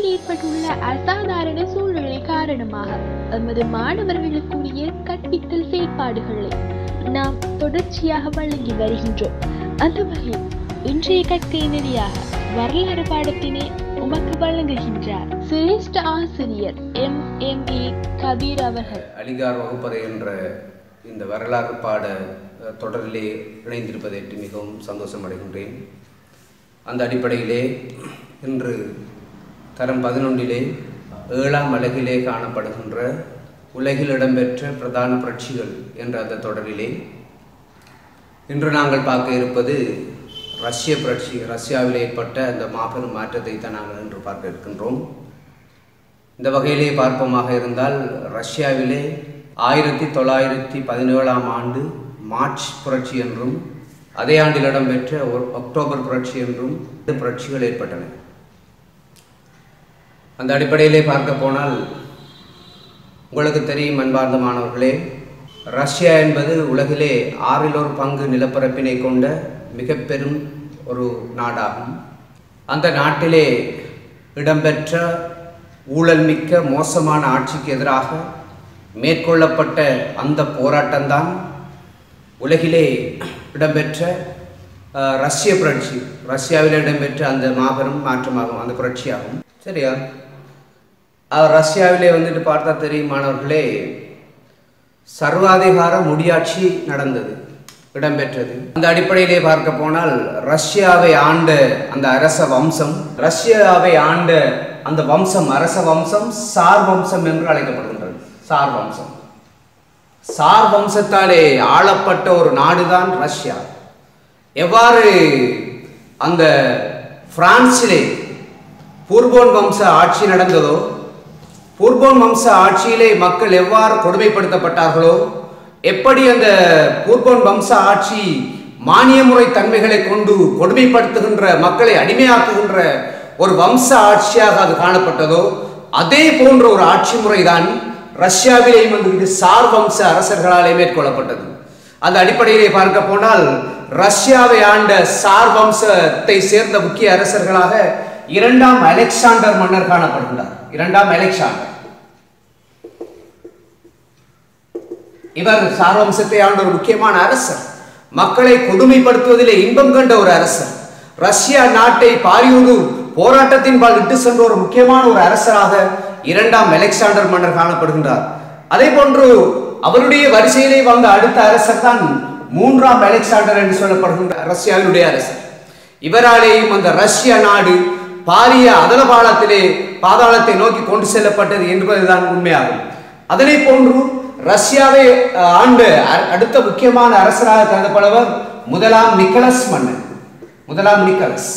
நாட்டில் ஏற்பட்டுள்ள அசாதாரண சூழ்நிலை காரணமாக எமது மாணவர்களுக்குரிய கற்பித்தல் செயற்பாடுகளை நாம் தொடர்ச்சியாக வழங்கி வருகின்றோம் அந்த வகையில் இன்றைய கற்கை நெறியாக வரலாறு பாடத்தினை உமக்கு வழங்குகின்றார் சிரேஷ்ட ஆசிரியர் எம் எம் ஏ கபீர் அவர்கள் அலிகார் வகுப்பறை என்ற இந்த வரலாறு பாட அஹ், தொடரிலே இணைந்திருப்பதற்கு மிகவும் சந்தோஷம் அடைகின்றேன் அந்த அடிப்படையிலே இன்று தரம் பதினொன்றிலே ஏழாம் அலகிலே காணப்படுகின்ற உலகில் இடம்பெற்ற பிரதான புரட்சிகள் என்ற அந்த தொடரிலே இன்று நாங்கள் பார்க்க இருப்பது ரஷ்ய புரட்சி ரஷ்யாவில் ஏற்பட்ட அந்த மாபெரும் மாற்றத்தை தான் நாங்கள் இன்று பார்க்க இருக்கின்றோம் இந்த வகையிலே பார்ப்போமாக இருந்தால் ரஷ்யாவிலே ஆயிரத்தி தொள்ளாயிரத்தி பதினேழாம் ஆண்டு மார்ச் புரட்சி என்றும் அதே ஆண்டில் இடம்பெற்ற ஒரு அக்டோபர் புரட்சி என்றும் இந்த புரட்சிகள் ஏற்பட்டன அந்த அடிப்படையிலே பார்க்க போனால் உங்களுக்கு தெரியும் அன்பார்ந்த மாணவர்களே ரஷ்யா என்பது உலகிலே ஆறில் ஒரு பங்கு நிலப்பரப்பினை கொண்ட மிக பெரும் ஒரு நாடாகும் அந்த நாட்டிலே இடம்பெற்ற ஊழல்மிக்க மோசமான ஆட்சிக்கு எதிராக மேற்கொள்ளப்பட்ட அந்த போராட்டம்தான் உலகிலே இடம்பெற்ற அஹ், ரஷ்ய புரட்சி ரஷ்யாவில் இடம்பெற்ற அந்த மாபெரும் மாற்றமாகும் அந்த புரட்சியாகும் சரியா அஹ், ரஷ்யாவிலே வந்துட்டு பார்த்தா தெரியும் மாணவர்களே சர்வாதிகார முடியாட்சி நடந்தது இடம்பெற்றது அந்த அடிப்படையிலே பார்க்க போனால் ரஷ்யாவை ஆண்ட அந்த அரச வம்சம் ரஷ்யாவை ஆண்ட அந்த வம்சம் அரச வம்சம் சார் வம்சம் என்று அழைக்கப்படுகின்றது சார் வம்சம் சார் வம்சத்தாலே ஆளப்பட்ட ஒரு நாடுதான் ரஷ்யா எவ்வாறு அந்த பிரான்சிலே பூர்போன் வம்ச ஆட்சி நடந்ததோ பூர்போன் வம்ச ஆட்சியிலே மக்கள் எவ்வாறு கொடுமைப்படுத்தப்பட்டார்களோ எப்படி அந்த பூர்போன் வம்ச ஆட்சி மானிய முறை தன்மைகளை கொண்டு கொடுமைப்படுத்துகின்ற மக்களை அடிமையாக்குகின்ற ஒரு வம்ச ஆட்சியாக அது காணப்பட்டதோ அதே போன்ற ஒரு ஆட்சி முறைதான் ரஷ்யாவிலேயும் வந்து சார் வம்ச அரசர்களாலே மேற்கொள்ளப்பட்டது அந்த அடிப்படையிலே பார்க்க போனால் ரஷ்யாவை ஆண்ட சார் வம்சத்தை சேர்ந்த முக்கிய அரசர்களாக இரண்டாம் அலெக்சாண்டர் மன்னர் காணப்படுகிறார் இரண்டாம் அலெக்சாண்டர் இவர் சார் வம்சத்தை ஆண்ட ஒரு முக்கியமான அரசர் மக்களை கொடுமைப்படுத்துவதிலே இன்பம் கண்ட ஒரு அரசர் ரஷ்யா நாட்டை பாரியூரு போராட்டத்தின்பால் இட்டு சென்ற ஒரு முக்கியமான ஒரு அரசராக இரண்டாம் அலெக்சாண்டர் மன்னர் காணப்படுகின்றார் அதே போன்று அவருடைய வரிசையிலே வந்த அடுத்த அரசர் தான் மூன்றாம் அலெக்சாண்டர் என்று சொல்லப்படுகின்ற ரஷ்யாவினுடைய அரசர் இவராலேயும் அந்த ரஷ்ய நாடு பாரிய அதல பாலத்திலே பாதாளத்தை நோக்கி கொண்டு செல்லப்பட்டது என்பதுதான் உண்மையாகும் அதனை போன்று ரஷ்யாவை அஹ், ஆண்ட அ- அடுத்த முக்கியமான அரசராக கருதப்படுவர் முதலாம் நிக்கலஸ் மன்னன் முதலாம் நிக்கலஸ்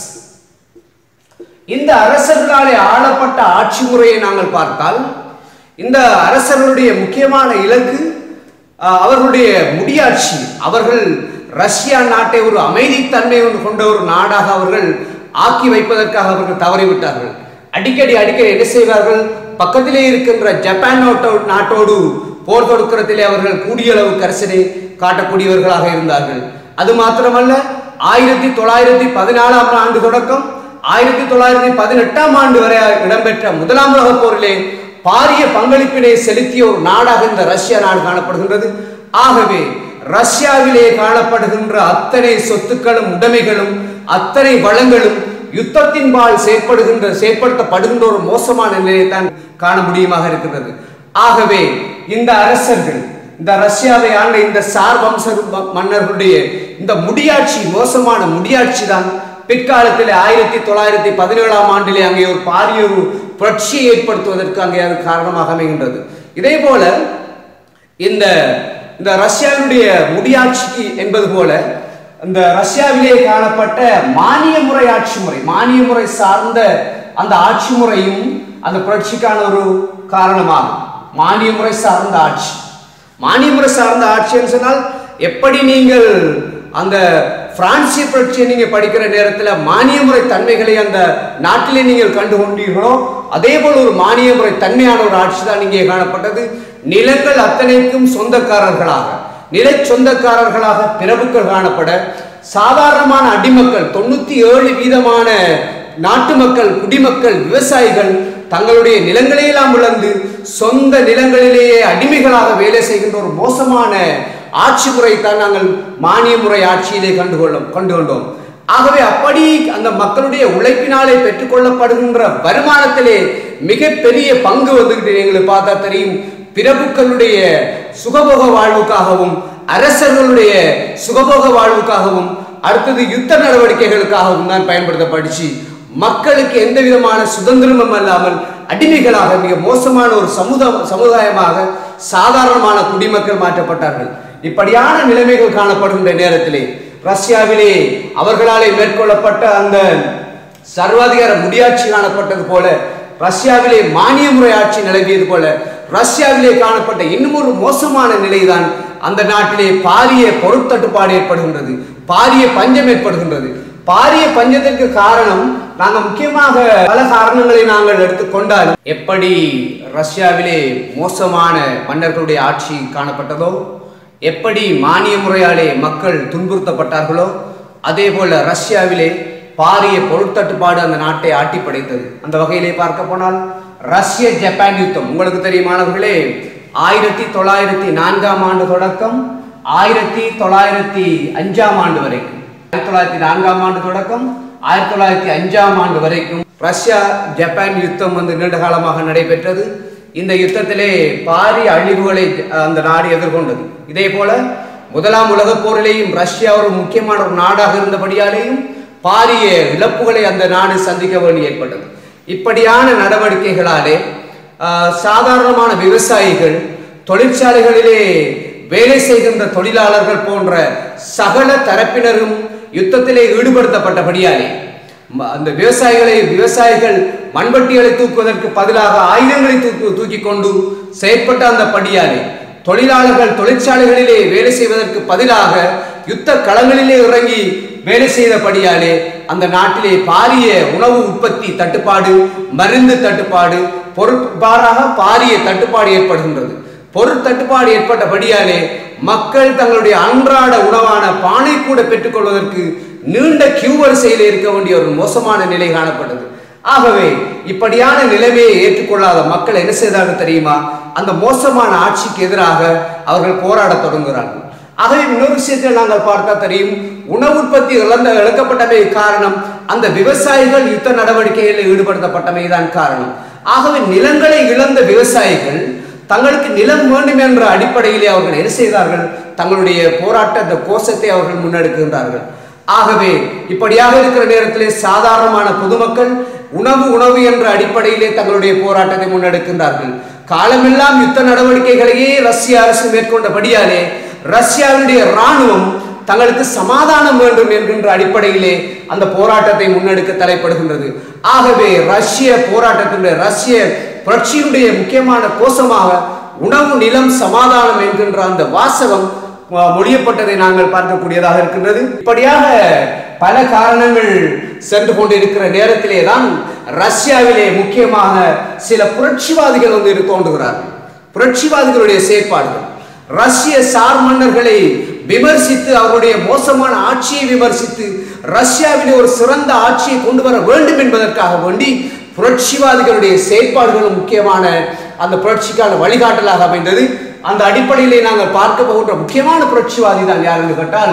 இந்த அரசர்களாலே ஆளப்பட்ட ஆட்சி முறையை நாங்கள் பார்த்தால் இந்த அரசர்களுடைய முக்கியமான இலக்கு அஹ், அவர்களுடைய முடியாட்சி அவர்கள் ரஷ்யா நாட்டை ஒரு அமைதித்தன்மை கொண்ட ஒரு நாடாக அவர்கள் ஆக்கி வைப்பதற்காக அவர்கள் தவறிவிட்டார்கள் அடிக்கடி அடிக்கடி என்ன செய்வார்கள் பக்கத்திலே இருக்கின்ற ஜப்பான் நாட்டோ- நாட்டோடு போர் தொடுக்கிறதிலே அவர்கள் கூடிய அளவு கரிசனை காட்டக்கூடியவர்களாக இருந்தார்கள் அது மாத்திரமல்ல ஆயிரத்தி தொள்ளாயிரத்தி பதினாலாம் ஆண்டு தொடக்கம் ஆயிரத்தி தொள்ளாயிரத்தி பதினெட்டாம் ஆண்டு வரை இடம்பெற்ற முதலாம் உலகப் போரிலே பாரிய பங்களிப்பினை செலுத்திய ஒரு நாடாக இந்த ரஷ்யா நாடு காணப்படுகின்றது ஆகவே ரஷ்யாவிலே காணப்படுகின்ற அத்தனை சொத்துக்களும் உடைமைகளும் அத்தனை வளங்களும் யுத்தத்தின்பால் செயற்படுகின்ற செயற்படுத்தப்படுகின்ற ஒரு மோசமான நிலையை தான் காண முடியுமாக இருக்கின்றது ஆகவே இந்த அரசர்கள் இந்த ரஷ்யாவை ஆண்ட இந்த சார் வம்ச ம- மன்னர்களுடைய இந்த முடியாட்சி மோசமான முடியாட்சி தான் பிற்காலத்தில் ஆயிரத்தி தொள்ளாயிரத்தி பதினேழாம் ஆண்டிலே அங்கே ஒரு பாரிய ஒரு புரட்சியை ஏற்படுத்துவதற்கு அங்கே அது காரணமாக அமைகின்றது இதே போல இந்த இந்த ரஷ்யாவினுடைய முடியாட்சி என்பது போல இந்த ரஷ்யாவிலே காணப்பட்ட மானிய முறை ஆட்சி முறை மானிய முறை சார்ந்த அந்த ஆட்சி முறையும் அந்த புரட்சிக்கான ஒரு காரணமாகும் மானிய முறை சார்ந்த ஆட்சி மானிய முறை சார்ந்த ஆட்சின்னு சொன்னால் எப்படி நீங்கள் அந்த பிரான்சிய புரட்சியை நீங்க படிக்கிற நேரத்தில் மானிய முறை தன்மைகளை அந்த நாட்டிலே நீங்கள் கண்டு கொண்டீர்களோ அதே போல ஒரு மானிய முறை தன்மையான ஒரு ஆட்சி தான் இங்கே காணப்பட்டது நிலங்கள் அத்தனைக்கும் சொந்தக்காரர்களாக நில சொந்தக்காரர்களாக பிரபுக்கள் காணப்பட சாதாரணமான அடிமக்கள் தொண்ணூத்தி ஏழு வீதமான நாட்டு மக்கள் குடிமக்கள் விவசாயிகள் தங்களுடைய நிலங்களையெல்லாம் இழந்து சொந்த நிலங்களிலேயே அடிமைகளாக வேலை செய்கின்ற ஒரு மோசமான ஆட்சி முறைத்தான் நாங்கள் மானிய முறை ஆட்சியிலே கண்டுகொள்ளும் கண்டு கொண்டோம் ஆகவே அப்படி அந்த மக்களுடைய உழைப்பினாலே பெற்றுக்கொள்ளப்படுகின்ற வருமானத்திலே மிகப்பெரிய பங்கு வந்துகிட்டு எங்களுக்கு பார்த்தா தெரியும் பிரபுக்களுடைய சுகபோக வாழ்வுக்காகவும் அரசர்களுடைய சுகபோக வாழ்வுக்காகவும் அடுத்தது யுத்த நடவடிக்கைகளுக்காகவும் தான் பயன்படுத்தப்பட்டுச்சு மக்களுக்கு எந்த விதமான சுதந்திரமும் அல்லாமல் அடிமைகளாக மிக மோசமான ஒரு சமுதாய சமுதாயமாக சாதாரணமான குடிமக்கள் மாற்றப்பட்டார்கள் இப்படியான நிலைமைகள் காணப்படுகின்ற நேரத்திலே ரஷ்யாவிலே அவர்களாலே மேற்கொள்ளப்பட்ட அந்த சர்வாதிகார முடியாட்சி காணப்பட்டது போல ரஷ்யாவிலே மானிய முறை ஆட்சி நிலவியது போல ரஷ்யாவிலே காணப்பட்ட இன்னும் ஒரு மோசமான நிலைதான் அந்த நாட்டிலே பாரிய பொருட்தட்டுப்பாடு ஏற்படுகின்றது பாரிய பஞ்சம் ஏற்படுகின்றது பாரிய பஞ்சத்திற்கு காரணம் நாங்கள் முக்கியமாக பல காரணங்களை நாங்கள் எடுத்துக்கொண்டாலும் எப்படி ரஷ்யாவிலே மோசமான மன்னர்களுடைய ஆட்சி காணப்பட்டதோ எப்படி மானிய முறையாலே மக்கள் துன்புறுத்தப்பட்டார்களோ அதே போல ரஷ்யாவிலே பாரிய பொருட்தட்டுப்பாடு அந்த நாட்டை ஆட்டி படைத்தது அந்த வகையிலே பார்க்க போனால் ரஷ்ய ஜப்பான் யுத்தம் உங்களுக்கு தெரியுமானவர்களே ஆயிரத்தி தொள்ளாயிரத்தி நான்காம் ஆண்டு தொடக்கம் ஆயிரத்தி தொள்ளாயிரத்தி அஞ்சாம் ஆண்டு வரைக்கும் ஆயிரத்தி தொள்ளாயிரத்தி நான்காம் ஆண்டு தொடக்கம் ஆயிரத்தி தொள்ளாயிரத்தி அஞ்சாம் ஆண்டு வரைக்கும் ரஷ்யா ஜப்பான் யுத்தம் வந்து நீண்ட காலமாக நடைபெற்றது இந்த யுத்தத்திலே பாரிய அழிவுகளை அந்த நாடு எதிர்கொண்டது இதே போல முதலாம் உலகப் போரிலேயும் ரஷ்யா ஒரு முக்கியமான ஒரு நாடாக இருந்தபடியாலேயும் பாரிய இழப்புகளை அந்த நாடு சந்திக்க வேண்டி ஏற்பட்டது இப்படியான நடவடிக்கைகளாலே ஆஹ், சாதாரணமான விவசாயிகள் தொழிற்சாலைகளிலே வேலை செய்கின்ற தொழிலாளர்கள் போன்ற சகல தரப்பினரும் யுத்தத்திலே ஈடுபடுத்தப்பட்டபடியாலே ம- அந்த விவசாயிகளை விவசாயிகள் மண்வெட்டிகளை தூக்குவதற்கு பதிலாக ஆயுதங்களை தூக்கு தூக்கி கொண்டு செயற்பட்ட அந்த படியாலே தொழிலாளர்கள் தொழிற்சாலைகளிலே வேலை செய்வதற்கு பதிலாக யுத்த களங்களிலே இறங்கி வேலை செய்தபடியாலே அந்த நாட்டிலே பாரிய உணவு உற்பத்தி தட்டுப்பாடு மருந்து தட்டுப்பாடு பொருட்பாறாக பாரிய தட்டுப்பாடு ஏற்படுகின்றது பொருள் தட்டுப்பாடு ஏற்பட்டபடியாலே மக்கள் தங்களுடைய அன்றாட உணவான பானை கூட பெற்றுக்கொள்வதற்கு நீண்ட கியூ வரிசையில் இருக்க வேண்டிய ஒரு மோசமான நிலை காணப்பட்டது ஆகவே இப்படியான நிலைமையை ஏற்றுக்கொள்ளாத மக்கள் என்ன செய்தார்கள் தெரியுமா அந்த மோசமான ஆட்சிக்கு எதிராக அவர்கள் போராடத் தொடங்குகிறார்கள் ஆகவே இன்னொரு விஷயத்தை நாங்கள் பார்த்தா தெரியும் உணவு உற்பத்தி இழந்த இழக்கப்பட்டமை காரணம் அந்த விவசாயிகள் யுத்த நடவடிக்கைகளில் ஈடுபடுத்தப்பட்டமை தான் காரணம் ஆகவே நிலங்களை இழந்த விவசாயிகள் தங்களுக்கு நிலம் வேண்டும் என்ற அடிப்படையிலே அவர்கள் என்ன செய்தார்கள் தங்களுடைய போராட்ட அந்த கோஷத்தை அவர்கள் முன்னெடுக்கின்றார்கள் ஆகவே இப்படியாக இருக்கிற நேரத்திலே சாதாரணமான பொதுமக்கள் உணவு உணவு என்ற அடிப்படையிலே தங்களுடைய போராட்டத்தை முன்னெடுக்கின்றார்கள் காலமெல்லாம் யுத்த நடவடிக்கைகளையே ரஷ்ய அரசு மேற்கொண்டபடியாலே ரஷ்யாவினுடைய இராணுவம் தங்களுக்கு சமாதானம் வேண்டும் என்கின்ற அடிப்படையிலே அந்த போராட்டத்தை முன்னெடுக்க தலைப்படுகின்றது ஆகவே ரஷ்ய போராட்டத்தினுடைய ரஷ்ய புரட்சியினுடைய முக்கியமான கோஷமாக உணவு நிலம் சமாதானம் என்கின்ற அந்த வாசகம் அஹ், மொழியப்பட்டதை நாங்கள் பார்க்கக்கூடியதாக இருக்கின்றது இப்படியாக பல காரணங்கள் சென்று கொண்டிருக்கிற நேரத்திலே தான் ரஷ்யாவிலே முக்கியமாக சில புரட்சிவாதிகள் வந்து இரு- தோன்றுகிறார்கள் புரட்சிவாதிகளுடைய செயற்பாடுகள் ரஷ்ய சார் மன்னர்களை விமர்சித்து அவருடைய மோசமான ஆட்சியை விமர்சித்து ரஷ்யாவிலே ஒரு சிறந்த ஆட்சியை கொண்டு வர வேண்டும் என்பதற்காக வேண்டி புரட்சிவாதிகளுடைய செயற்பாடுகளும் முக்கியமான அந்த புரட்சிக்கான வழிகாட்டலாக அமைந்தது அந்த அடிப்படையிலே நாங்கள் பார்க்க போகின்ற முக்கியமான புரட்சிவாதி தான் யார் என்று கேட்டால்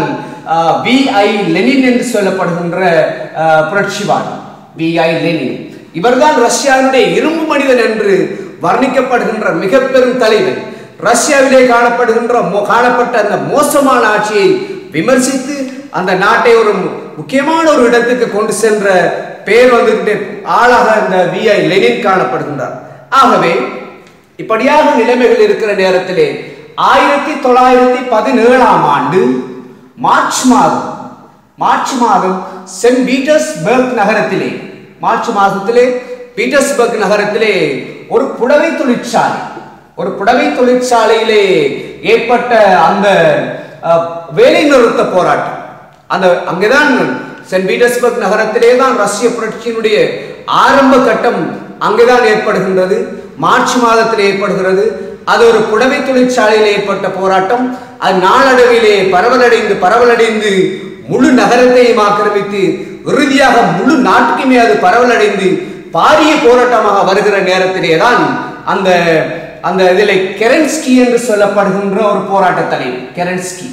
வி ஐ லெனின் என்று சொல்லப்படுகின்ற ஆஹ், புரட்சிவாதி வி ஐ லெனின் இவர்தான் ரஷ்யாவினுடைய இரும்பு மனிதன் என்று வர்ணிக்கப்படுகின்ற மிக பெரும் தலைவன் ரஷ்யாவிலே காணப்படுகின்ற மோ- காணப்பட்ட அந்த மோசமான ஆட்சியை விமர்சித்து அந்த நாட்டை ஒரு மு- முக்கியமான ஒரு இடத்துக்கு கொண்டு சென்ற பேர் வந்துகிட்டு ஆளாக இந்த வி ஐ லெனின் காணப்படுகின்றார் ஆகவே இப்படியாக நிலைமைகள் இருக்கிற நேரத்திலே ஆயிரத்தி தொள்ளாயிரத்தி பதினேழாம் ஆண்டு மார்ச் மாதம் மார்ச் மாதம் சென்ட் பீட்டர்ஸ்பர்க் நகரத்திலே மார்ச் மாதத்திலே பீட்டர்ஸ்பர்க் நகரத்திலே ஒரு புடவை தொழிற்சாலை ஒரு புடவை தொழிற்சாலையிலே ஏற்பட்ட அந்த அஹ், வேலை நிறுத்த போராட்டம் அந்த அங்கேதான் சென்ட் பீட்டர்ஸ்பர்க் நகரத்திலே தான் ரஷ்ய புரட்சியினுடைய ஆரம்ப கட்டம் அங்கேதான் ஏற்படுகின்றது மார்ச் மாதத்தில் ஏற்படுகிறது அது ஒரு புடவை தொழிற்சாலையில் ஏற்பட்ட போராட்டம் அது நாளடைவிலே பரவலடைந்து பரவலடைந்து முழு நகரத்தையும் ஆக்கிரமித்து இறுதியாக முழு நாட்டுக்குமே அது பரவலடைந்து பாரிய போராட்டமாக வருகிற நேரத்திலே தான் அந்த அந்த இதில் கெரன்ஸ்கி என்று சொல்லப்படுகின்ற ஒரு போராட்ட தலைவர் கெரன்ஸ்கி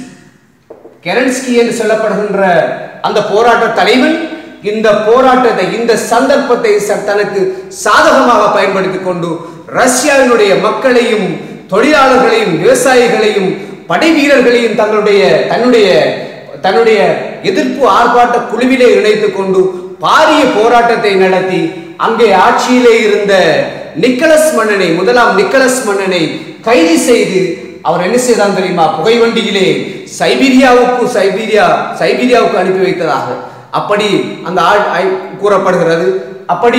கெரன்ஸ்கி என்று சொல்லப்படுகின்ற அந்த போராட்ட தலைவன் இந்த போராட்டத்தை இந்த சந்தர்ப்பத்தை ச- தனக்கு சாதகமாக பயன்படுத்திக் கொண்டு ரஷ்யாவினுடைய மக்களையும் தொழிலாளர்களையும் விவசாயிகளையும் படை வீரர்களையும் தங்களுடைய தன்னுடைய தன்னுடைய எதிர்ப்பு ஆர்ப்பாட்ட குழுவிலே இணைத்துக் கொண்டு பாரிய போராட்டத்தை நடத்தி அங்கே ஆட்சியிலே இருந்த நிக்கலஸ் மன்னனை முதலாம் நிக்கலஸ் மன்னனை கைது செய்து அவர் என்ன செய்தான் தெரியுமா புகைவண்டியிலே சைபீரியாவுக்கு சைபீரியா சைபீரியாவுக்கு அனுப்பி வைத்ததாக அப்படி அந்த ஆள் ஐ- கூறப்படுகிறது அப்படி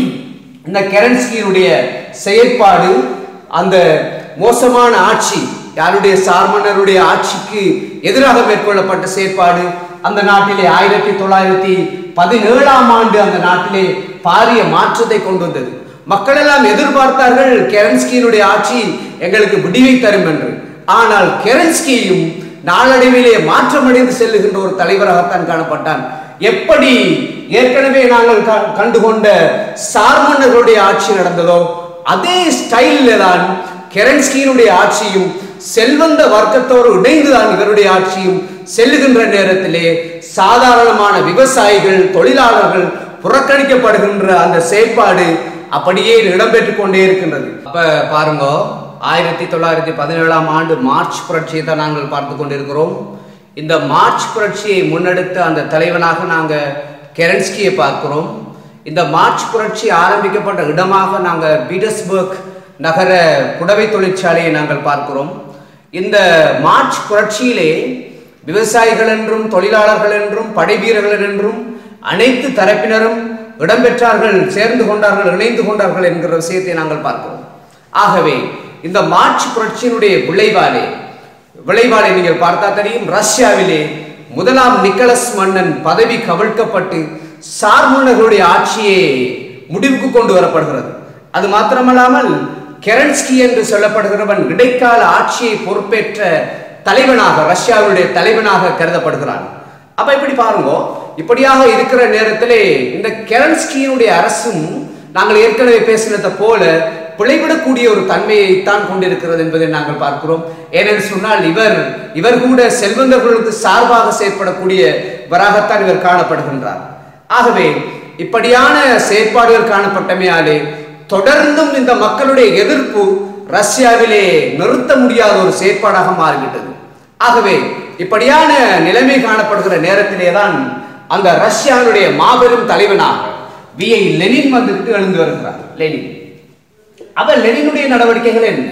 இந்த கெரன்ஸ்கியினுடைய செயற்பாடு அந்த மோசமான ஆட்சி யாருடைய சார்மன்னருடைய ஆட்சிக்கு எதிராக மேற்கொள்ளப்பட்ட செயற்பாடு அந்த நாட்டிலே ஆயிரத்தி தொள்ளாயிரத்தி பதினேழாம் ஆண்டு அந்த நாட்டிலே பாரிய மாற்றத்தை கொண்டு வந்தது மக்கள் எல்லாம் எதிர்பார்த்தார்கள் கெரன்ஸ்கியினுடைய ஆட்சி எங்களுக்கு விடிவை தரும் என்று ஆனால் கெரன்ஸ்கியும் நாளடைவிலே மாற்றமடைந்து செல்லுகின்ற ஒரு தலைவராகத்தான் காணப்பட்டான் எப்படி ஏற்கனவே நாங்கள் க- கண்டுகொண்ட சார்மன்னர்களுடைய ஆட்சி நடந்ததோ அதே ஸ்டைலில் தான் கெரன்ஸ்கியினுடைய ஆட்சியும் செல்வந்த வர்க்கத்தோடு இணைந்துதான் இவருடைய ஆட்சியும் செல்லுகின்ற நேரத்திலே சாதாரணமான விவசாயிகள் தொழிலாளர்கள் புறக்கணிக்கப்படுகின்ற அந்த செயற்பாடு அப்படியே இடம்பெற்றுக் கொண்டே இருக்கின்றது அப்ப பாருங்க ஆயிரத்தி தொள்ளாயிரத்தி பதினேழாம் ஆண்டு மார்ச் புரட்சியை தான் நாங்கள் பார்த்து கொண்டிருக்கிறோம் இந்த மார்ச் புரட்சியை முன்னெடுத்த அந்த தலைவனாக நாங்க கெரன்ஸ்கியை பார்க்கிறோம் இந்த மார்ச் புரட்சி ஆரம்பிக்கப்பட்ட இடமாக நாங்கள் பீட்டர்ஸ்பர்க் நகர புடவை தொழிற்சாலையை நாங்கள் பார்க்கிறோம் இந்த மார்ச் புரட்சியிலே விவசாயிகள் என்றும் தொழிலாளர்கள் என்றும் படை வீரர்கள் என்றும் அனைத்து தரப்பினரும் இடம்பெற்றார்கள் சேர்ந்து கொண்டார்கள் இணைந்து கொண்டார்கள் என்கிற விஷயத்தை நாங்கள் பார்க்கிறோம் ஆகவே இந்த மார்ச் புரட்சியினுடைய விளைவாலே விளைவாலை நீங்கள் பார்த்தா தெரியும் ரஷ்யாவிலே முதலாம் நிக்கலஸ் மன்னன் பதவி கவிழ்க்கப்பட்டு சார்முன்னர்களுடைய ஆட்சியே முடிவுக்கு கொண்டு வரப்படுகிறது அது மாத்திரமல்லாமல் கெரன்ஸ்கி என்று சொல்லப்படுகிறவன் இடைக்கால ஆட்சியை பொறுப்பேற்ற தலைவனாக ரஷ்யாவுடைய தலைவனாக கருதப்படுகிறான் அப்ப இப்படி பாருங்க இப்படியாக இருக்கிற நேரத்திலே இந்த கெரன்ஸ்கியினுடைய அரசும் நாங்கள் ஏற்கனவே பேசினதை போல பிழைவிடக்கூடிய ஒரு தன்மையை தான் கொண்டிருக்கிறது என்பதை நாங்கள் பார்க்கிறோம் ஏனென்று சொன்னால் இவர் இவர் கூட செல்வந்தர்களுக்கு சார்பாக செயற்படக்கூடியவராகத்தான் இவர் காணப்படுகின்றார் ஆகவே இப்படியான செயற்பாடுகள் காணப்பட்டமையாலே தொடர்ந்தும் இந்த மக்களுடைய எதிர்ப்பு ரஷ்யாவிலே நிறுத்த முடியாத ஒரு செயற்பாடாக மாறிவிட்டது ஆகவே இப்படியான நிலைமை காணப்படுகிற நேரத்திலே தான் அந்த ரஷ்யாவினுடைய மாபெரும் தலைவனாக வி ஐ லெனின் வந்துட்டு எழுந்து வருகிறார் லெனின் அவர் லெனினுடைய நடவடிக்கைகள் என்ன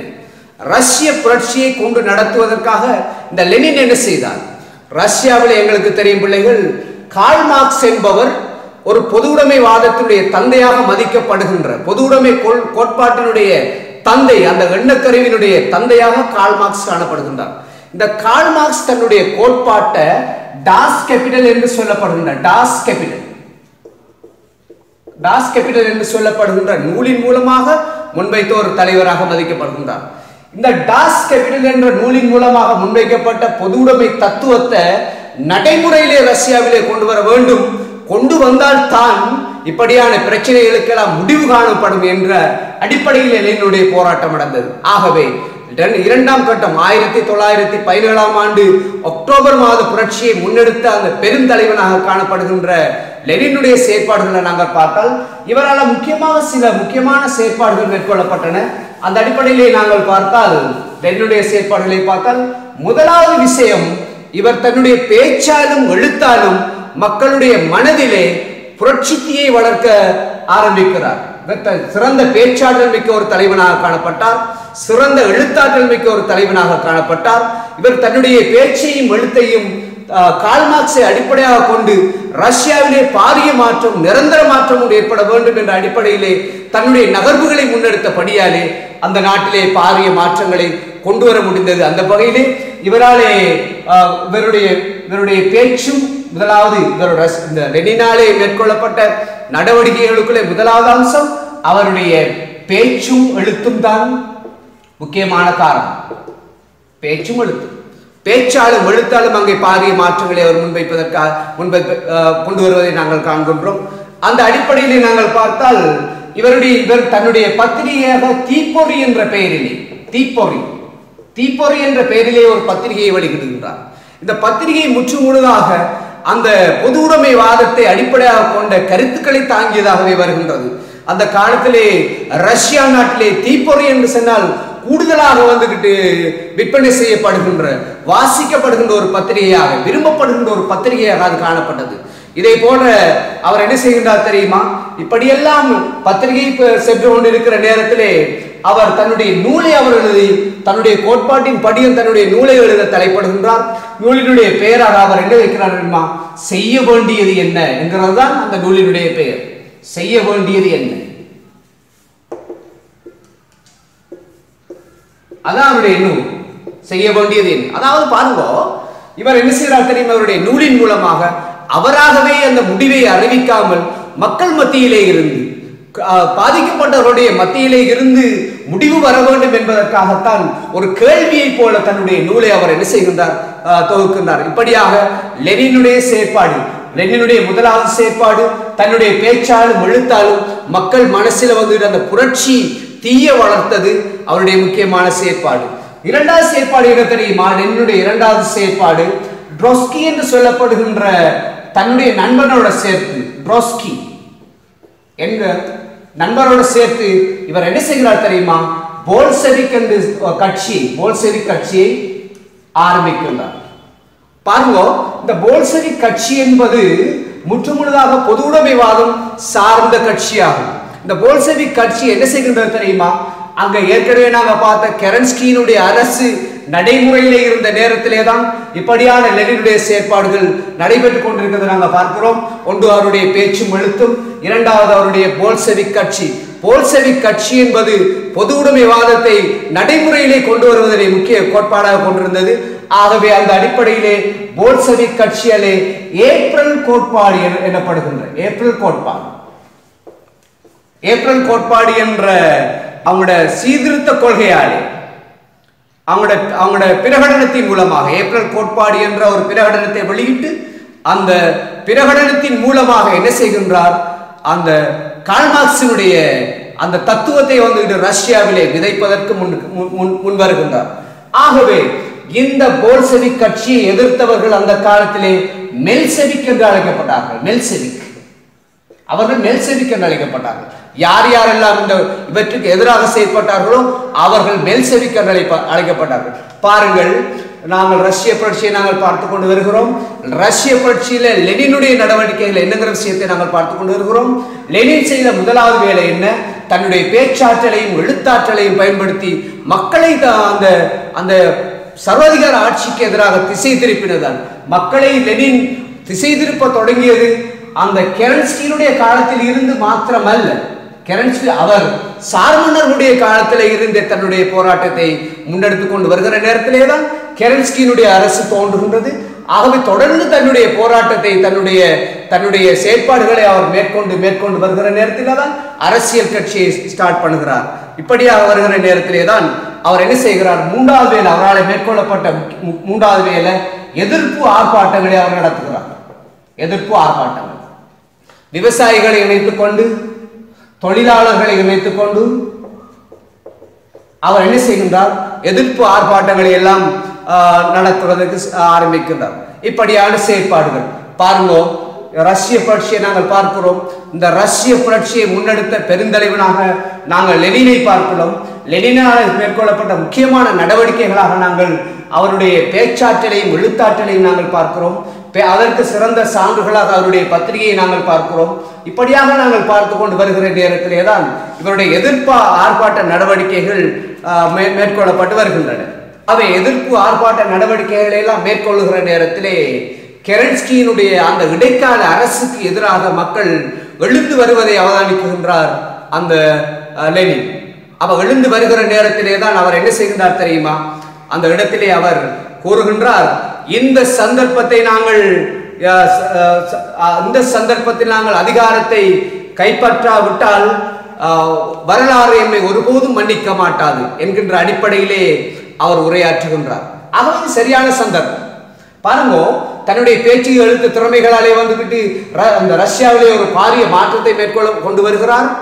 ரஷ்ய புரட்சியை கொண்டு நடத்துவதற்காக இந்த லெனின் என்ன செய்தார் ரஷ்யாவில் எங்களுக்கு தெரியும் பிள்ளைகள் கால் மார்க்ஸ் என்பவர் ஒரு பொதுவுடைமைவாதத்தினுடைய தந்தையாக மதிக்கப்படுகின்ற பொதுவுடைமை கொள்- கோட்பாட்டினுடைய தந்தை அந்த எண்ணக்கருவினுடைய தந்தையாக கால் மார்க்ஸ் காணப்படுகின்றார் இந்த கால் மார்க்ஸ் தன்னுடைய கோட்பாட்டை டாஸ் கேபிட்டல் என்று சொல்லப்படுகின்ற டாஸ் கேபிட்டல் டாஸ் கேபிட்டல் என்று சொல்லப்படுகின்ற நூலின் மூலமாக முன்வைத்த ஒரு தலைவராக மதிக்கப்படுகின்றார் இந்த டாஸ் கேபிட்டல் என்ற நூலின் மூலமாக முன்வைக்கப்பட்ட பொதுவுடைமை தத்துவத்தை நடைமுறையிலே ரஷ்யாவிலே கொண்டு வர வேண்டும் கொண்டு வந்தால் தான் இப்படியான பிரச்சனைகளுக்கெல்லாம் முடிவு காணப்படும் என்ற அடிப்படையில் லெனினுடைய போராட்டம் நடந்தது ஆகவே இரண்டு- இரண்டாம் கட்டம் ஆயிரத்தி தொள்ளாயிரத்தி பதினேழாம் ஆண்டு அக்டோபர் மாத புரட்சியை முன்னெடுத்த அந்த பெருந்தலைவனாக காணப்படுகின்ற லெனினுடைய செயற்பாடுகளை நாங்கள் பார்த்தால் இவரால் முக்கியமாக சில முக்கியமான செயற்பாடுகள் மேற்கொள்ளப்பட்டன அந்த அடிப்படையிலே நாங்கள் பார்த்தால் லெனினுடைய செயற்பாடுகளை பார்த்தால் முதலாவது விஷயம் இவர் தன்னுடைய பேச்சாலும் எழுத்தாலும் மக்களுடைய மனதிலே புரட்சித்தியை வளர்க்க ஆரம்பிக்கிறார் இவர் த- சிறந்த பேச்சாற்றல் மிக்க ஒரு தலைவனாக காணப்பட்டார் சிறந்த எழுத்தாற்றல் மிக்க ஒரு தலைவனாக காணப்பட்டார் இவர் தன்னுடைய பேச்சையும் எழுத்தையும் ஆஹ், கால் மார்க்ஸை அடிப்படையாக கொண்டு ரஷ்யாவிலே பாரிய மாற்றம் நிரந்தர மாற்றம் ஒன்று ஏற்பட வேண்டும் என்ற அடிப்படையிலே தன்னுடைய நகர்வுகளை முன்னெடுத்தபடியாலே அந்த நாட்டிலே பாரிய மாற்றங்களை கொண்டு வர முடிந்தது அந்த வகையிலே இவராலே ஆஹ், இவருடைய இவருடைய பேச்சும் முதலாவது இவருடைய ரஸ்- இந்த லெனினாலே மேற்கொள்ளப்பட்ட நடவடிக்கைகளுக்குள்ளே முதலாவது அம்சம் அவருடைய பேச்சும் எழுத்தும் தான் முக்கியமான காரணம் பேச்சும் எழுத்தும் பேச்சாலும் எழுத்தாலும் அங்கே பாரிய மாற்றங்களை அவர் முன்வைப்பதற்காக முன்வைப்ப அஹ், கொண்டு வருவதை நாங்கள் காண்கின்றோம் அந்த அடிப்படையிலே நாங்கள் பார்த்தால் இவருடைய இவர் தன்னுடைய பத்திரிகையாக தீப்பொறி என்ற பெயரிலே தீப்பொறி தீப்பொறி என்ற பெயரிலே ஒரு பத்திரிகையை வெளியிடுகின்றார் இந்த பத்திரிகை முற்றுமுழுதாக அந்த பொது உடைமைவாதத்தை அடிப்படையாக கொண்ட கருத்துக்களை தாங்கியதாகவே வருகின்றது அந்த காலத்திலே ரஷ்யா நாட்டிலே தீப்பொறி என்று சொன்னால் கூடுதலாக வந்துகிட்டு விற்பனை செய்யப்படுகின்ற வாசிக்கப்படுகின்ற ஒரு பத்திரிகையாக விரும்பப்படுகின்ற ஒரு பத்திரிகையாக அது காணப்பட்டது இதை போல அவர் என்ன செய்கின்றார் தெரியுமா இப்படியெல்லாம் பத்திரிகை ப- சென்று கொண்டிருக்கிற நேரத்திலே அவர் தன்னுடைய நூலை அவர் எழுதி தன்னுடைய கோட்பாட்டின் படியும் தன்னுடைய நூலை எழுத தலைப்படுகின்றார் நூலினுடைய பெயராக அவர் என்ன வைக்கிறார் தெரியுமா செய்ய வேண்டியது என்ன என்கிறது தான் அந்த நூலினுடைய பெயர் செய்ய வேண்டியது என்ன அதான் அவருடைய நூல் செய்ய வேண்டியது என்ன அதாவது பாருங்க இவர் என்ன செய்கிறார் தெரியுமா அவருடைய நூலின் மூலமாக அவராகவே அந்த முடிவை அறிவிக்காமல் மக்கள் மத்தியிலே இருந்து அஹ், பாதிக்கப்பட்டவருடைய மத்தியிலே இருந்து முடிவு வர வேண்டும் என்பதற்காகத்தான் ஒரு கேள்வியை போல தன்னுடைய நூலை அவர் என்ன செய்கின்றார் அஹ், தொகுக்கின்றார் இப்படியாக லெனினுடைய செயற்பாடு லெனினுடைய முதலாவது செயற்பாடு தன்னுடைய பேச்சாலும் எழுத்தாலும் மக்கள் மனசில் வந்து அந்த புரட்சி தீய வளர்த்தது அவருடைய முக்கியமான செயற்பாடு இரண்டாவது செயற்பாடு என்ன தெரியுமா லெனினுடைய இரண்டாவது செயற்பாடு ட்ரொஸ்கி என்று சொல்லப்படுகின்ற தன்னுடைய நண்பனோட சேர்த்து ட்ரொஸ்கி என்க நண்பரோட சேர்த்து இவர் என்ன செய்கிறார் தெரியுமா போல்செவிக் என்று கட்சி போல்செவிக் கட்சியை ஆரம்பிக்கின்றார் பாருங்க இந்த போல்செவிக் கட்சி என்பது முற்றுமுழுதாக பொது உடைமைவாதம் சார்ந்த கட்சியாகும் இந்த போல்செவிக் கட்சி என்ன செய்கின்றது தெரியுமா அங்க ஏற்கனவே நாங்க பார்த்த கெரன்ஸ்கியினுடைய அரசு நடைமுறையிலே இருந்த நேரத்திலே தான் இப்படியான லெனினுடைய செயற்பாடுகள் நடைபெற்றுக் கொண்டிருக்கிறதை நாங்க பார்க்கிறோம் ஒன்று அவருடைய பேச்சும் எழுத்தும் இரண்டாவது அவருடைய போல்செவிக் கட்சி போல்செவிக் கட்சி என்பது பொது உடைமைவாதத்தை நடைமுறையிலே கொண்டு வருவதை முக்கிய கோட்பாடாக கொண்டிருந்தது ஆகவே அந்த அடிப்படையிலே போல்செவிக் கட்சியாலே ஏப்ரல் கோட்பாடு என- எனப்படுகின்ற ஏப்ரல் கோட்பாடு ஏப்ரல் கோட்பாடு என்ற அவங்களோட சீர்திருத்த கொள்கையாலே அவங்களோட அவங்களோட பிரகடனத்தின் மூலமாக ஏப்ரல் கோட்பாடு என்ற ஒரு பிரகடனத்தை வெளியிட்டு அந்த பிரகடனத்தின் மூலமாக என்ன செய்கின்றார் அந்த கால்மார்க்சினுடைய அந்த தத்துவத்தை வந்துட்டு ரஷ்யாவிலே விதைப்பதற்கு முன் முன்- முன் முன் வருகின்றார் ஆகவே இந்த போல்செவிக் கட்சியை எதிர்த்தவர்கள் அந்த காலத்திலே மெல்செவிக் என்று அழைக்கப்பட்டார்கள் மெல்செவிக் அவர்கள் மெல்செவிக் என்று அழைக்கப்பட்டார்கள் யார் யாரெல்லாம் இந்த இவற்றுக்கு எதிராக செயல்பட்டார்களோ அவர்கள் மெல்செவிக் என்று அழைப்ப- அழைக்கப்பட்டார்கள் பாருங்கள் நாங்கள் ரஷ்ய புரட்சியை நாங்கள் பார்த்து கொண்டு வருகிறோம் ரஷ்ய புரட்சியில லெனினுடைய நடவடிக்கைகள் என்னங்கிற விஷயத்தை நாங்கள் பார்த்து கொண்டு வருகிறோம் லெனின் செய்த முதலாவது வேலை என்ன தன்னுடைய பேச்சாற்றலையும் எழுத்தாற்றலையும் பயன்படுத்தி மக்களை த- அந்த அந்த சர்வாதிகார ஆட்சிக்கு எதிராக திசை திருப்பினதான் மக்களை லெனின் திசை திருப்ப தொடங்கியது அந்த கெரன்ஸ்கியினுடைய காலத்தில் இருந்து மாத்திரமல்ல கெரன்ஸ்கி அவர் சார்மன்னர்களுடைய காலத்தில் இருந்த தன்னுடைய போராட்டத்தை முன்னெடுத்துக் கொண்டு வருகிற நேரத்திலே தான் கெரன்ஸ்கியினுடைய அரசு தோன்றுகின்றது ஆகவே தொடர்ந்து தன்னுடைய போராட்டத்தை தன்னுடைய தன்னுடைய செயற்பாடுகளை அவர் மேற்கொண்டு மேற்கொண்டு வருகிற நேரத்திலே தான் அரசியல் கட்சியை ஸ்டார்ட் பண்ணுகிறார் இப்படியாக வருகிற நேரத்திலே தான் அவர் என்ன செய்கிறார் மூன்றாவது வேலை அவரால் மேற்கொள்ளப்பட்ட முக்கிய- மூ- மூன்றாவது வேலை எதிர்ப்பு ஆர்ப்பாட்டங்களை அவர் நடத்துகிறார் எதிர்ப்பு ஆர்ப்பாட்டங்கள் விவசாயிகளை இணைத்துக் கொண்டு தொழிலாளர்களை இணைத்துக் கொண்டு அவர் என்ன செய்கின்றார் எதிர்ப்பு ஆர்ப்பாட்டங்களை எல்லாம் ஆஹ், நடத்துவதற்கு ஸ்- ஆரம்பிக்கின்றார் இப்படியான செயற்பாடுகள் பாருங்க ரஷ்ய புரட்சியை நாங்கள் பார்க்கிறோம் இந்த ரஷ்ய புரட்சியை முன்னெடுத்த பெருந்தலைவனாக நாங்கள் லெனினை பார்க்கிறோம் லெனினால் மேற்கொள்ளப்பட்ட முக்கியமான நடவடிக்கைகளாக நாங்கள் அவருடைய பேச்சாற்றலையும் எழுத்தாற்றலையும் நாங்கள் பார்க்கிறோம் பே- அதற்கு சிறந்த சான்றுகளாக அவருடைய பத்திரிகையை நாங்கள் பார்க்கிறோம் இப்படியாக நாங்கள் பார்த்து கொண்டு வருகிற நேரத்திலே தான் இவருடைய எதிர்ப்பு ஆர்ப்பாட்ட நடவடிக்கைகள் ஆஹ், மே- மேற்கொள்ளப்பட்டு வருகின்றன அவை எதிர்ப்பு ஆர்ப்பாட்ட நடவடிக்கைகளை எல்லாம் மேற்கொள்ளுகிற நேரத்திலே கெரன்ஸ்கியினுடைய அந்த இடைக்கால அரசுக்கு எதிராக மக்கள் எழுந்து வருவதை அவதானிக்குகின்றார் அந்த அஹ், லெனின் அவ எழுந்து வருகிற நேரத்திலே தான் அவர் என்ன செய்கின்றார் தெரியுமா அந்த இடத்திலே அவர் கூறுகின்றார் இந்த சந்தர்ப்பத்தை நாங்கள் அஹ், ச- அஹ், ச- அஹ், இந்த சந்தர்ப்பத்தில் நாங்கள் அதிகாரத்தை கைப்பற்றாவிட்டால் அஹ், வரலாறு எம்மை ஒருபோதும் மன்னிக்க மாட்டாது என்கின்ற அடிப்படையிலே அவர் உரையாற்றுகின்றார் ஆகவே இது சரியான சந்தர்ப்பம் பாருங்க தன்னுடைய பேச்சு எழுத்து திறமைகளாலே வந்துகிட்டு ர- அந்த ரஷ்யாவிலே ஒரு பாரிய மாற்றத்தை மேற்கொள்ள கொண்டு வருகிறார்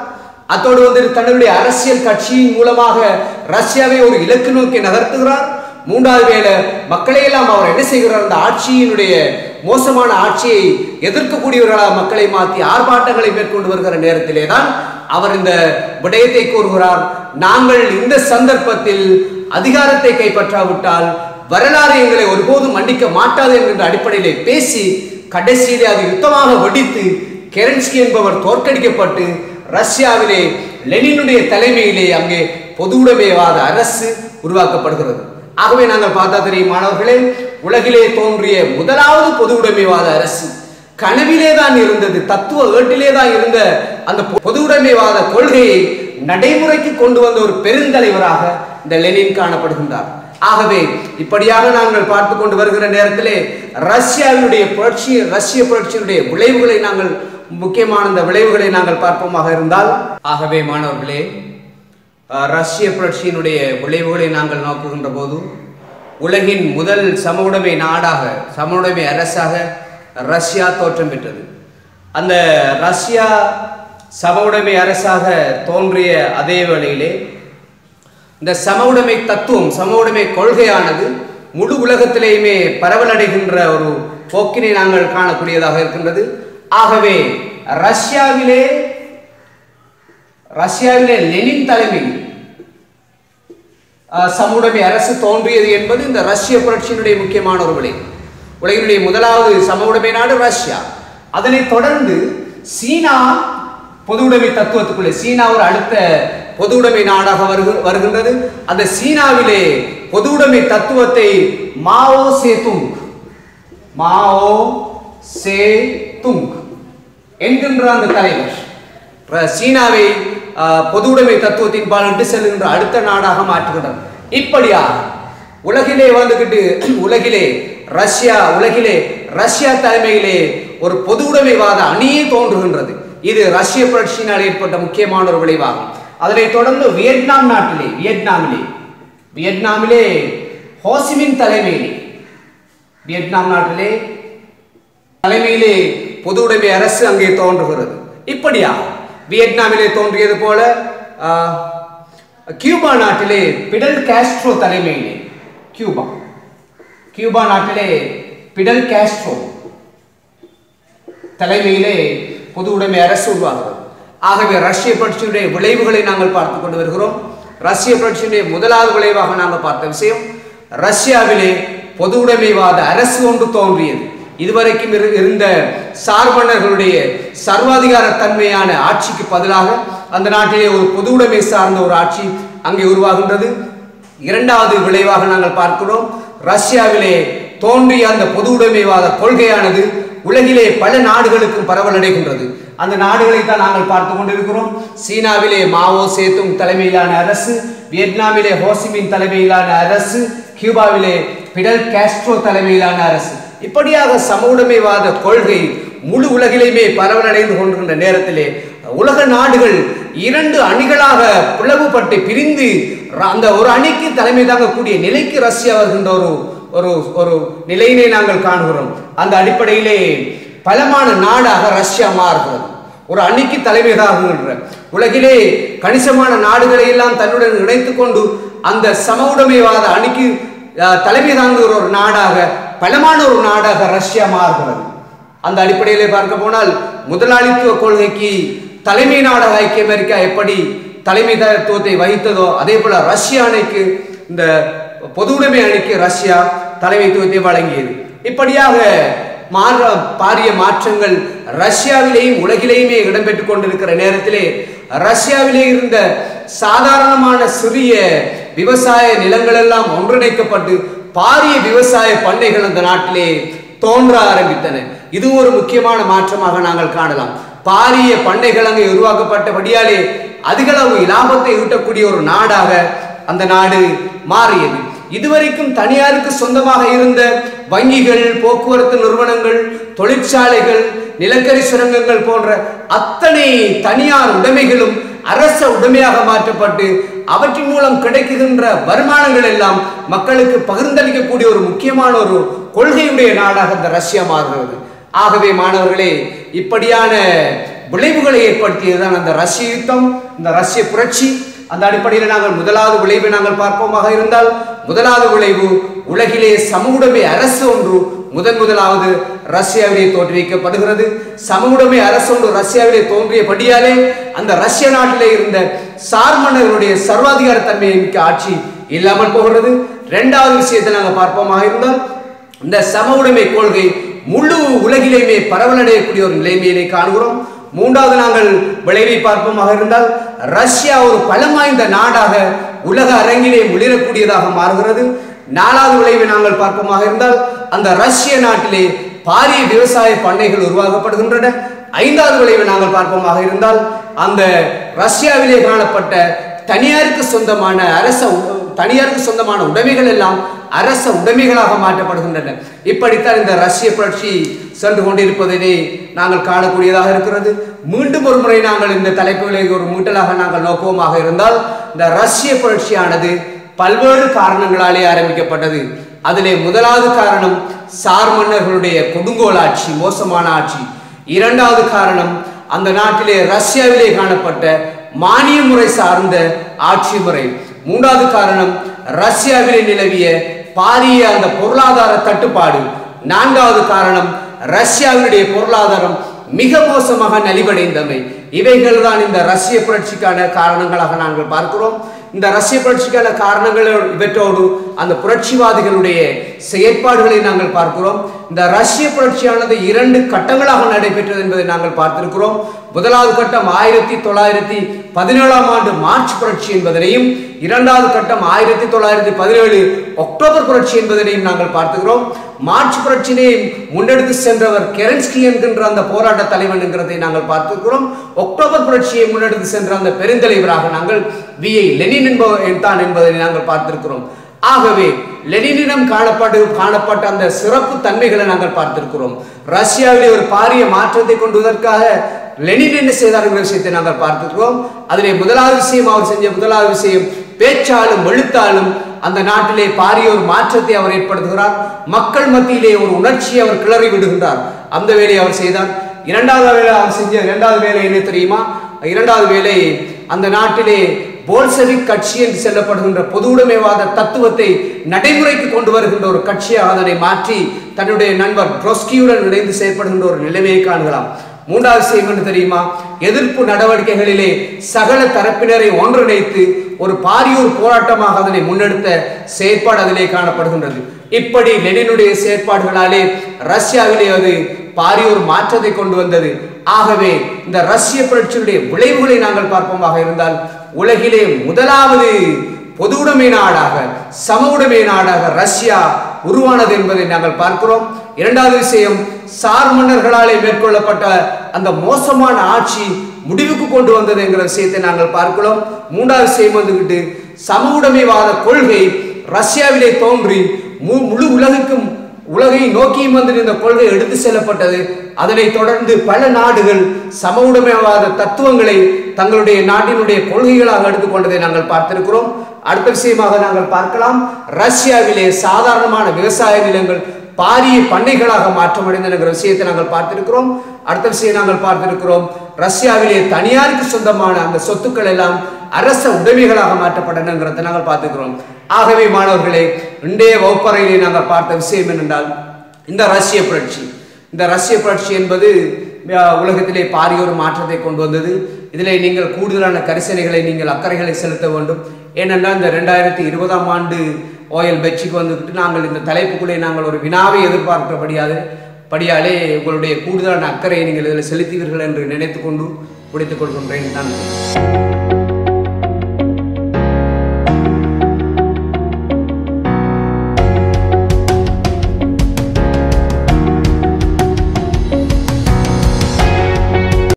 அத்தோடு வந்து தன்னுடைய அரசியல் கட்சியின் மூலமாக ரஷ்யாவை ஒரு இலக்கு நோக்கி நகர்த்துகிறார் மூன்றாவது வேலை மக்களை எல்லாம் அவர் என்ன செய்கிறார் அந்த ஆட்சியினுடைய மோசமான ஆட்சியை எதிர்க்கக்கூடியவர்களாக மக்களை மாற்றி ஆர்ப்பாட்டங்களை மேற்கொண்டு வருகிற நேரத்திலே தான் அவர் இந்த விடயத்தை கூறுகிறார் நாங்கள் இந்த சந்தர்ப்பத்தில் அதிகாரத்தை கைப்பற்றாவிட்டால் வரலாறு எங்களை ஒருபோதும் மன்னிக்க மாட்டாது என்கின்ற அடிப்படையிலே பேசி கடைசியிலே அது யுத்தமாக வெடித்து கெரன்ஸ்கி என்பவர் தோற்கடிக்கப்பட்டு ரஷ்யாவிலே லெனினுடைய தலைமையிலே அங்கே பொது உடைமைவாத அரசு உருவாக்கப்படுகிறது ஆகவே நாங்கள் பார்த்தா தெரியும் மாணவர்களே உலகிலே தோன்றிய முதலாவது பொது உடைமைவாத அரசு கனவிலே தான் இருந்தது தத்துவ ஏட்டிலே தான் இருந்த அந்த பொது உடைமைவாத கொள்கையை நடைமுறைக்கு கொண்டு வந்த ஒரு பெருந்தலைவராக இந்த லெனின் காணப்படுகின்றார் ஆகவே இப்படியாக நாங்கள் பார்த்து கொண்டு வருகிற நேரத்திலே ரஷ்யாவினுடைய புரட்சி ரஷ்ய புரட்சியினுடைய விளைவுகளை நாங்கள் முக்கியமான இந்த விளைவுகளை நாங்கள் பார்ப்போமாக இருந்தால் ஆகவே மாணவர்களே அஹ், ரஷ்ய புரட்சியினுடைய விளைவுகளை நாங்கள் நோக்குகின்ற போது உலகின் முதல் சமவுடைமை நாடாக சமவுடைமை அரசாக ரஷ்யா தோற்றம் பெற்றது அந்த ரஷ்யா சமவுடைமை அரசாக தோன்றிய அதே வேளையிலே இந்த சமவுடைமை தத்துவம் சமவுடைமை கொள்கையானது முழு உலகத்திலேயுமே பரவலடைகின்ற ஒரு போக்கினை நாங்கள் காணக்கூடியதாக இருக்கின்றது ஆகவே ரஷ்யாவிலே ரஷ்யாவிலே லெனின் தலைமையில் அஹ், சமவுடைமை அரசு தோன்றியது என்பது இந்த ரஷ்ய புரட்சியினுடைய முக்கியமான ஒரு விளைவு உலகினுடைய முதலாவது சமவுடைமை நாடு ரஷ்யா அதனைத் தொடர்ந்து சீனா பொதுவுடைமை தத்துவத்துக்குள்ளே சீனா ஒரு அடுத்த பொதுவுடைமை நாடாக வருகு வருகின்றது அந்த சீனாவிலே பொதுவுடைமை தத்துவத்தை மாவோ சேதுங் மாவோ சே துங் என்கின்ற அந்த தலைவர் ர- சீனாவை ஆஹ், பொதுவுடைமை தத்துவத்தின் பால் இட்டு செல்கின்ற அடுத்த நாடாக மாற்றுகின்றனர் இப்படியாக உலகிலே வந்துகிட்டு உலகிலே ரஷ்யா உலகிலே ரஷ்யா தலைமையிலே ஒரு பொதுவுடைமைவாத அணியே தோன்றுகின்றது இது ரஷ்ய புரட்சியினால் ஏற்பட்ட முக்கியமான ஒரு விளைவாகும் அதனைத் தொடர்ந்து வியட்நாம் நாட்டிலே வியட்நாமிலே வியட்நாமிலே ஹோசிமின் தலைமையிலே வியட்நாம் நாட்டிலே தலைமையிலே பொது உடைமை அரசு அங்கே தோன்றுகிறது இப்படியா வியட்நாமிலே தோன்றியது போல ஆஹ், கியூபா நாட்டிலே பிடல் காஸ்ட்ரோ தலைமையிலே கியூபா கியூபா நாட்டிலே பிடல் காஸ்ட்ரோ தலைமையிலே பொது உடைமை அரசு உருவாகிறது ஆகவே ரஷ்ய புரட்சியுடைய விளைவுகளை நாங்கள் பார்த்து கொண்டு வருகிறோம் ரஷ்ய புரட்சியுடைய முதலாவது விளைவாக நாங்கள் பார்த்த விஷயம் ரஷ்யாவிலே பொது உடைமைவாத அரசு ஒன்று தோன்றியது இதுவரைக்கும் இரு- இருந்த சார்பனர்களுடைய சர்வாதிகார தன்மையான ஆட்சிக்கு பதிலாக அந்த நாட்டிலே ஒரு பொது உடைமை சார்ந்த ஒரு ஆட்சி அங்கே உருவாகின்றது இரண்டாவது விளைவாக நாங்கள் பார்க்கிறோம் ரஷ்யாவிலே தோன்றிய அந்த பொது உடைமைவாத கொள்கையானது உலகிலே பல நாடுகளுக்கும் பரவலடைகின்றது அந்த நாடுகளை தான் நாங்கள் பார்த்து கொண்டிருக்கிறோம் சீனாவிலே மாவோ சேத்துங் தலைமையிலான அரசு வியட்நாமிலே ஹோசிமின் தலைமையிலான அரசு கியூபாவிலே பிடல் காஸ்ட்ரோ தலைமையிலான அரசு இப்படியாக சமவுடைமைவாத கொள்கை முழு உலகிலேயுமே பரவலடைந்து கொண்டிருக்கின்ற நேரத்திலே உலக நாடுகள் இரண்டு அணிகளாக பிளவுபட்டு பிரிந்து ர- அந்த ஒரு அணிக்கு தலைமை தாங்கக்கூடிய நிலைக்கு ரஷ்யா வருகின்ற ஒரு ஒரு ஒரு நிலையினை நாங்கள் காணுகிறோம் அந்த அடிப்படையிலே பலமான நாடாக ரஷ்யா மாறுகிறது ஒரு அணிக்கு தலைமை தாங்குகின்ற உலகிலே கணிசமான நாடுகளை எல்லாம் தன்னுடன் இணைத்துக் கொண்டு அந்த சமவுடைமைவாத அணிக்கு அஹ், தலைமை தாங்குகிற ஒரு நாடாக பலமான ஒரு நாடாக ரஷ்யா மாறுகிறது அந்த அடிப்படையிலே பார்க்க போனால் முதலாளித்துவ கொள்கைக்கு தலைமை நாடாக ஐக்கிய அமெரிக்கா எப்படி தலைமைத்துவத்தை வகித்ததோ அதே போல ரஷ்ய அணைக்கு இந்த பொது உடைமை அணிக்கு ரஷ்யா தலைமைத்துவத்தை வழங்கியது இப்படியாக மாற பாரிய மாற்றங்கள் ரஷ்யாவிலேயும் உலகிலேயுமே இடம்பெற்றுக் கொண்டிருக்கிற நேரத்திலே ரஷ்யாவிலே இருந்த சாதாரணமான சிறிய விவசாய நிலங்கள் எல்லாம் ஒன்றிணைக்கப்பட்டு பாரிய விவசாய பண்ணைகள் அந்த நாட்டிலே தோன்ற ஆரம்பித்தன இது ஒரு முக்கியமான மாற்றமாக நாங்கள் காணலாம் பாரிய பண்ணைகள் அங்கே உருவாக்கப்பட்டபடியாலே அதிகளவு லாபத்தை ஈட்டக்கூடிய ஒரு நாடாக அந்த நாடு மாறியது இதுவரைக்கும் தனியாருக்கு சொந்தமாக இருந்த வங்கிகள் போக்குவரத்து நிறுவனங்கள் தொழிற்சாலைகள் நிலக்கரி சுரங்கங்கள் போன்ற அத்தனை தனியார் உடைமைகளும் அரச உடைமையாக மாற்றப்பட்டு அவற்றின் மூலம் கிடைக்குகின்ற வருமானங்கள் எல்லாம் மக்களுக்கு பகிர்ந்தளிக்கக்கூடிய ஒரு முக்கியமான ஒரு கொள்கையுடைய நாடாக இந்த ரஷ்யா மாறுகிறது ஆகவே மாணவர்களே இப்படியான விளைவுகளை ஏற்படுத்தியதுதான் அந்த ரஷ்ய யுத்தம் இந்த ரஷ்ய புரட்சி அந்த அடிப்படையில் நாங்கள் முதலாவது விளைவை நாங்கள் பார்ப்போமாக இருந்தால் முதலாவது விளைவு உலகிலே சமூகமே அரசு ஒன்று முதன் முதலாவது ரஷ்யாவிலே தோற்றுவிக்கப்படுகிறது சமூகமே அரசு ஒன்று ரஷ்யாவிலே தோன்றியபடியாலே அந்த ரஷ்ய நாட்டிலே இருந்த சார் மன்னர்களுடைய சர்வாதிகார தன்மையை மிக்க ஆட்சி இல்லாமல் போகிறது இரண்டாவது விஷயத்தை நாங்கள் பார்ப்போமாக இருந்தால் இந்த சம உடைமை கொள்கை முழு உலகிலேயுமே பரவலடையக்கூடிய ஒரு நிலைமையிலே காணுகிறோம் மூன்றாவது நாங்கள் விளைவை பார்ப்போமாக இருந்தால் ரஷ்யா ஒரு பலம் வாய்ந்த நாடாக உலக அரங்கிலே மிளிரக்கூடியதாக மாறுகிறது நாலாவது விளைவை நாங்கள் பார்ப்போமாக இருந்தால் அந்த ரஷ்ய நாட்டிலே பாரிய விவசாய பண்ணைகள் உருவாக்கப்படுகின்றன ஐந்தாவது விளைவை நாங்கள் பார்ப்போமாக இருந்தால் அந்த ரஷ்யாவிலே காணப்பட்ட தனியாருக்கு சொந்தமான அரச உ- தனியாருக்கு சொந்தமான உடைமைகள் எல்லாம் அரச உடைமைகளாக மாற்றப்படுகின்றன இப்படித்தான் இந்த ரஷ்ய புரட்சி சென்று கொண்டிருப்பதனை நாங்கள் காணக்கூடியதாக இருக்கிறது மீண்டும் ஒரு முறை நாங்கள் இந்த தலைப்புகளை ஒரு மீட்டலாக நாங்கள் நோக்குவோமாக இருந்தால் இந்த ரஷ்ய புரட்சியானது பல்வேறு காரணங்களாலே ஆரம்பிக்கப்பட்டது அதிலே முதலாவது காரணம் சார் மன்னர்களுடைய கொடுங்கோல் ஆட்சி மோசமான ஆட்சி இரண்டாவது காரணம் அந்த நாட்டிலே ரஷ்யாவிலே காணப்பட்ட மானிய முறை சார்ந்த ஆட்சி முறை மூன்றாவது காரணம் ரஷ்யாவிலே நிலவிய பாரிய அந்த பொருளாதார தட்டுப்பாடு நான்காவது காரணம் ரஷ்யாவினுடைய பொருளாதாரம் மிக மோசமாக நலிவடைந்தமை இவைகள் தான் இந்த ரஷ்ய புரட்சிக்கான காரணங்களாக நாங்கள் பார்க்கிறோம் இந்த ரஷ்ய புரட்சிக்கான காரணங்கள் இவற்றோடு அந்த புரட்சிவாதிகளுடைய செயற்பாடுகளை நாங்கள் பார்க்கிறோம் இந்த ரஷ்ய புரட்சியானது இரண்டு கட்டங்களாக நடைபெற்றது என்பதை நாங்கள் பார்த்திருக்கிறோம் முதலாவது கட்டம் ஆயிரத்தி தொள்ளாயிரத்தி பதினேழாம் ஆண்டு மார்ச் புரட்சி என்பதனையும் இரண்டாவது கட்டம் ஆயிரத்தி தொள்ளாயிரத்தி பதினேழு அக்டோபர் புரட்சி என்பதனையும் நாங்கள் பார்த்துகிறோம் மார்ச் புரட்சியை முன்னெடுத்து சென்றவர் கெரன்ஸ்கி என்கின்ற அந்த போராட்ட தலைவன் என்கிறதை நாங்கள் பார்த்திருக்கிறோம் அக்டோபர் புரட்சியை முன்னெடுத்து சென்ற அந்த பெருந்தலைவராக நாங்கள் வி ஐ லெனின் என்பவர் தான் என்பதை நாங்கள் பார்த்திருக்கிறோம் ஆகவே லெனினிடம் காணப்பட்டு காணப்பட்ட அந்த சிறப்பு தன்மைகளை நாங்கள் பார்த்திருக்கிறோம் ரஷ்யாவிலே ஒரு பாரிய மாற்றத்தை கொண்டுவதற்காக லெனின் என்ன செய்தார் என்ற விஷயத்தை நாங்கள் பார்த்திருக்கிறோம் அதிலே முதலாவது விஷயம் அவர் செஞ்ச முதலாவது விஷயம் பேச்சாலும் எழுத்தாலும் அந்த நாட்டிலே பாரிய ஒரு மாற்றத்தை அவர் ஏற்படுத்துகிறார் மக்கள் மத்தியிலே ஒரு உணர்ச்சியை அவர் கிளறி விடுகின்றார் அந்த வேலையை அவர் செய்தார் இரண்டாவது வேலை அவர் செஞ்ச இரண்டாவது வேலை என்ன தெரியுமா இரண்டாவது வேலை அந்த நாட்டிலே போல்செவிக் கட்சி என்று சொல்லப்படுகின்ற பொது உடைமைவாத தத்துவத்தை நடைமுறைக்கு கொண்டு வருகின்ற ஒரு கட்சியாக அதனை மாற்றி தன்னுடைய நண்பர் ட்ரொஸ்கியுடன் இணைந்து செயற்படுகின்ற ஒரு நிலைமையை காணலாம் மூன்றாவது விஷயம் என்ன தெரியுமா எதிர்ப்பு நடவடிக்கைகளிலே சகல தரப்பினரை ஒன்றிணைத்து ஒரு பாரியூர் போராட்டமாக அதனை முன்னெடுத்த செயற்பாடு அதிலே காணப்படுகின்றது இப்படி லெனினுடைய செயற்பாடுகளாலே ரஷ்யாவிலே அது பாரியூர் மாற்றத்தை கொண்டு வந்தது ஆகவே இந்த ரஷ்ய புரட்சியுடைய விளைவுகளை நாங்கள் பார்ப்போமாக இருந்தால் உலகிலே முதலாவது பொது உடைமை நாடாக சம உடைமை நாடாக ரஷ்யா உருவானது என்பதை நாங்கள் பார்க்கிறோம் இரண்டாவது விஷயம் சார் மன்னர்களாலே மேற்கொள்ளப்பட்ட அந்த மோசமான ஆட்சி முடிவுக்கு கொண்டு வந்தது என்கிற விஷயத்தை நாங்கள் பார்க்கிறோம் மூன்றாவது விஷயம் வந்துகிட்டு சம உடைமைவாத கொள்கை ரஷ்யாவிலே தோன்றி மு- முழு உலகுக்கும் உலகை நோக்கியும் வந்து இந்த கொள்கை எடுத்து செல்லப்பட்டது அதனைத் தொடர்ந்து பல நாடுகள் சம உடைமைவாத தத்துவங்களை தங்களுடைய நாட்டினுடைய கொள்கைகளாக எடுத்துக்கொண்டதை நாங்கள் பார்த்திருக்கிறோம் அடுத்த விஷயமாக நாங்கள் பார்க்கலாம் ரஷ்யாவிலே சாதாரணமான விவசாய நிலங்கள் பாரிய பண்ணைகளாக மாற்றமடைந்தன விஷயத்தை நாங்கள் பார்த்திருக்கிறோம் அடுத்த விஷயம் நாங்கள் பார்த்திருக்கிறோம் ரஷ்யாவிலே தனியாருக்கு சொந்தமான அந்த சொத்துக்கள் எல்லாம் அரச உடைமைகளாக மாற்றப்பட்டனங்கிறதை நாங்கள் பார்த்துக்கிறோம் ஆகவே மாணவர்களே இன்றைய வகுப்பறையிலே நாங்கள் பார்த்த விஷயம் என்னென்றால் இந்த ரஷ்ய புரட்சி இந்த ரஷ்ய புரட்சி என்பது அஹ், உலகத்திலே பாரிய ஒரு மாற்றத்தை கொண்டு வந்தது இதிலே நீங்கள் கூடுதலான கரிசனைகளை நீங்கள் அக்கறைகளை செலுத்த வேண்டும் ஏனென்றால் இந்த ரெண்டாயிரத்தி இருபதாம் ஆண்டு ஓயல் பெட்சிக்கு வந்துக்கிட்டு நாங்கள் இந்த தலைப்புக்குள்ளே நாங்கள் ஒரு வினாவை எதிர்பார்க்கிறபடியாது படியாலே உங்களுடைய கூடுதலான அக்கறையை நீங்கள் இதில் செலுத்துவீர்கள் என்று நினைத்துக்கொண்டு முடித்துக் கொள்கின்றேன் நன்றி